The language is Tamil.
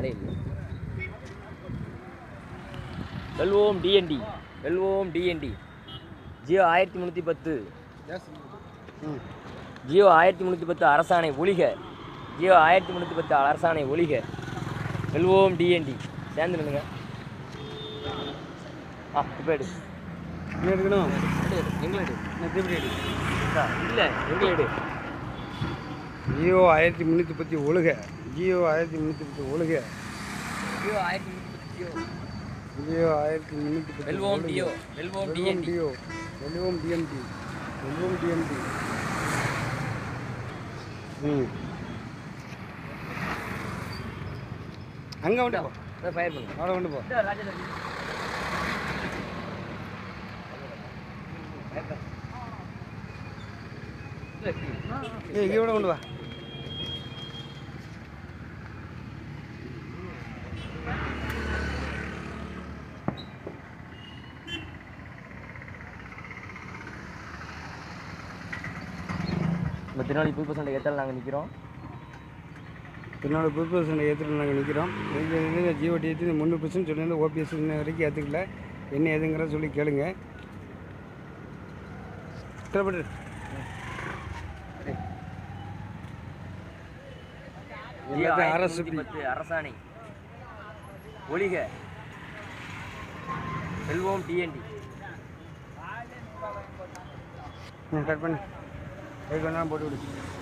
ஆளே இல்லை வெல்வோம் டிஎன்டி வெல்வோம் டிஎன்டி ஜியோ ஆயிரத்தி முந்நூற்றி பத்து ம் ஜியோ ஆயிரத்தி முந்நூற்றி பத்து அரசாணை ஒழிக ஜியோ ஆயிரத்தி முந்நூற்றி பத்து அரசாணை ஒழிக வெல்வோம் டிஎன்டி சேர்ந்து நில்லுங்க ஆ இப்போ எடு என்ன எடுக்கணும் எடு, எடு எங்களை எடு நான் திருப்பி எடு இந்தா, இல்லை எங்களை எடு ஜியோ ஆயிரத்தி முந்நூற்றி பத்தி ஒழுக ஜியோ ஆயிரத்தி முந்நூற்றி பத்து ஒழுக ஜியோ ஆயிரத்தி முந்நூற்றி பத்து ஜியோ ஜியோ ஆயிரத்தி முந்நூற்றி பத்து வெல்வோம் டியோ வெல்வோம் வெல்வோம் டிஎன்டி டியோ வெல்வோம் டிஎம்டி வெல்வோம் டிஎம்டி ம் அங்கே வந்து போ ஃபயர் பண்ணு அவ்வளோ கொண்டு போ இந்த ராஜேந்திரன் ஏய் இங்கே கூட கொண்டு வா நம்ம திருநாளி புது பசங்க ஏற்றாலும் நாங்கள் நிற்கிறோம் என்னோட புது சண்டை ஏற்றுட்டு நாங்கள் நிற்கிறோம் நீங்கள் ஜியோ டிஎத்தி முந்நூறு பர்சன்ட் சொல்லியிருந்தோம் ஓபிஎஸ் இன்ன வரைக்கும் ஏற்றுக்கல என்ன ஏதுங்கிற சொல்லி கேளுங்க கிளப்பிட்டு எல்லாத்தையும் அரசு பத்து அரசாணை ஒழிக செல்வோம் டிஎன்டி கட் பண்ணு அதுக்கு வேணாலும் போட்டு விடு